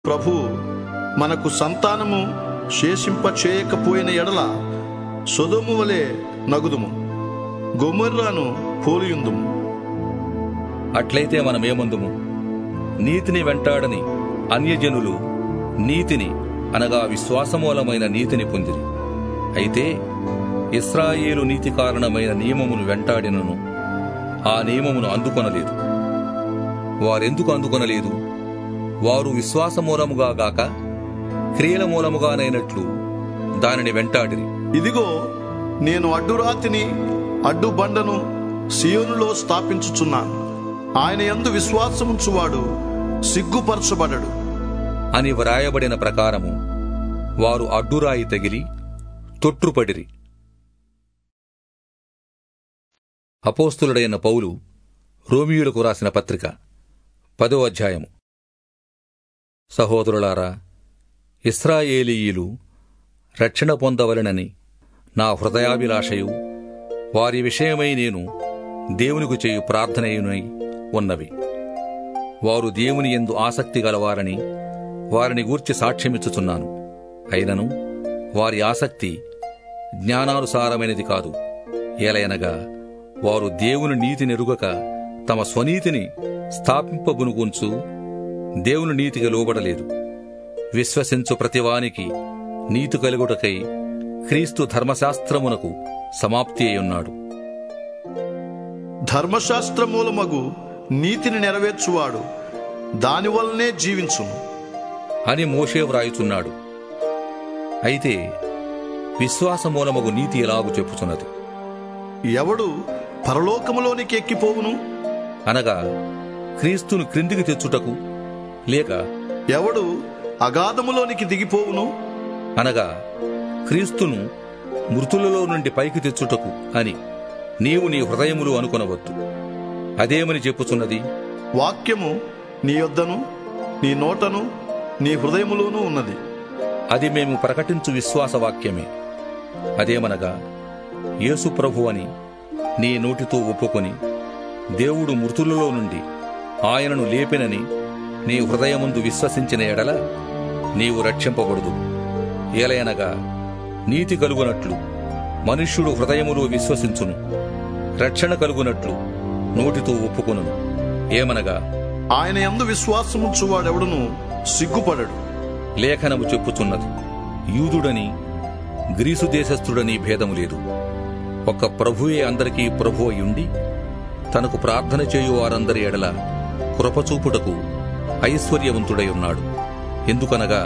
ప్రభు మనకు సంతానము శేషింప చేయకపోయిన ఎడల సొదొము వలె నగుదుము గొమర్రాను పోలియుందుము అట్లయితే మనమేమందుము నీతిని వెంటాడని అన్యజనులు నీతిని అనగా విశ్వాసమూలమైన నీతిని పొందిరి అయితే ఇస్రాయేలు నీతి కారణమైన నియమమును వెంటాడినను ఆ నియమమును అందుకొనలేదు వారెందుకు అందుకొనలేదు వారు విశ్వాసమూలముగా గాక క్రియల మూలముగానైనట్లు దానిని వెంటాడిరి ఇదిగో నేను అడ్డురాతిని అడ్డు బండను సియోనులో స్థాపించుచున్నాను ఆయన యందు విశ్వాసముంచువాడు సిగ్గుపరచబడడు అని వ్రాయబడిన ప్రకారము వారు అడ్డురాయి తగిలి తొట్రుపడిరి అపోస్తులుడైన పౌలు రోమియులకు రాసిన పత్రిక పదో అధ్యాయము సహోదరులారా ఇస్రాయేలీయులు రక్షణ పొందవలెనని నా హృదయాభిలాషయు వారి విషయమై నేను దేవునికి చేయు ప్రార్థనయునై ఉన్నవి వారు దేవుని ఎందు ఆసక్తి గలవారని వారిని గూర్చి సాక్ష్యమిచ్చుచున్నాను అయినను వారి ఆసక్తి జ్ఞానానుసారమైనది కాదు ఏలయనగా వారు దేవుని నీతి నెరుగక తమ స్వనీతిని స్థాపింపబునుకుంచు దేవుని నీతికి లోబడలేదు విశ్వసించు ప్రతివానికి నీతి కలుగుటకై క్రీస్తు ధర్మశాస్త్రమునకు సమాప్తి అయ్యున్నాడు ధర్మశాస్త్ర మూలమగు నీతిని నెరవేర్చువాడు దానివల్లనే జీవించును అని మోషే వ్రాయుచున్నాడు అయితే విశ్వాసమూలమగు నీతి ఎలాగు చెప్పుచున్నది ఎవడు పరలోకములోనికి ఎక్కిపోవును అనగా క్రీస్తును క్రిందికి తెచ్చుటకు లేక ఎవడు అగాధములోనికి దిగిపోవును అనగా క్రీస్తును మృతులలో నుండి పైకి తెచ్చుటకు అని నీవు నీ హృదయములు అనుకొనవద్దు అదేమని చెప్పుచున్నది వాక్యము నీ యొద్దను నీ నోటను నీ హృదయములోనూ ఉన్నది అది మేము ప్రకటించు విశ్వాస వాక్యమే అదేమనగా యేసు ప్రభు అని నీ నోటితో ఒప్పుకొని దేవుడు మృతులలో నుండి ఆయనను లేపినని నీ హృదయముందు విశ్వసించిన ఎడల నీవు రక్షింపబడదు ఏలయనగా నీతి కలుగునట్లు మనుష్యుడు హృదయములో విశ్వసించును రక్షణ కలుగునట్లు నోటితో ఒప్పుకొనును ఏమనగా ఆయన యందు విశ్వాసముంచువాడెవడును సిగ్గుపడడు లేఖనము చెప్పుచున్నది యూదుడని గ్రీసు దేశస్థుడని భేదము లేదు ఒక ప్రభువే అందరికీ ప్రభు అయ్యుండి తనకు ప్రార్థన చేయు వారందరి ఎడల కృపచూపుటకు ఐశ్వర్యవంతుడై ఉన్నాడు ఎందుకనగా